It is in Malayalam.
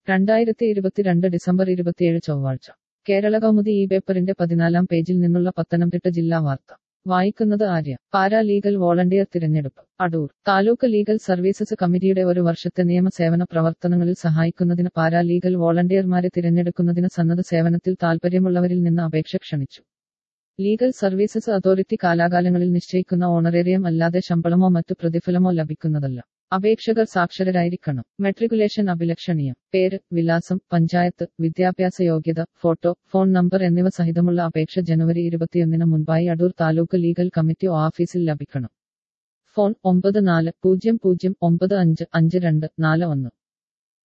രണ്ടായിരത്തി ഇരുപത്തിരണ്ട് ഡിസംബർ ഇരുപത്തിയേഴ് ചൊവ്വാഴ്ച കേരള കൗമുദി ഈ പേപ്പറിന്റെ പതിനാലാം പേജിൽ നിന്നുള്ള പത്തനംതിട്ട ജില്ലാ വാർത്ത വായിക്കുന്നത് ആര്യ പാരാ ലീഗൽ വോളണ്ടിയർ തിരഞ്ഞെടുപ്പ് അടൂർ താലൂക്ക് ലീഗൽ സർവീസസ് കമ്മിറ്റിയുടെ ഒരു വർഷത്തെ നിയമസേവന പ്രവർത്തനങ്ങളിൽ സഹായിക്കുന്നതിന് പാരാ ലീഗൽ വോളണ്ടിയർമാരെ തിരഞ്ഞെടുക്കുന്നതിന് സന്നദ്ധ സേവനത്തിൽ താൽപര്യമുള്ളവരിൽ നിന്ന് അപേക്ഷ ക്ഷണിച്ചു ലീഗൽ സർവീസസ് അതോറിറ്റി കാലാകാലങ്ങളിൽ നിശ്ചയിക്കുന്ന ഓണറേറിയം അല്ലാതെ ശമ്പളമോ മറ്റു പ്രതിഫലമോ ലഭിക്കുന്നതല്ല അപേക്ഷകർ സാക്ഷരരായിരിക്കണം മെട്രിക്കുലേഷൻ അഭിലഷണീയം പേര് വിലാസം പഞ്ചായത്ത് വിദ്യാഭ്യാസ യോഗ്യത ഫോട്ടോ ഫോൺ നമ്പർ എന്നിവ സഹിതമുള്ള അപേക്ഷ ജനുവരി ഇരുപത്തിയൊന്നിന് മുൻപായി അടൂർ താലൂക്ക് ലീഗൽ കമ്മിറ്റി ഓഫീസിൽ ലഭിക്കണം ഫോൺ ഒമ്പത് നാല് പൂജ്യം പൂജ്യം ഒമ്പത് അഞ്ച് അഞ്ച് രണ്ട് നാല് ഒന്ന്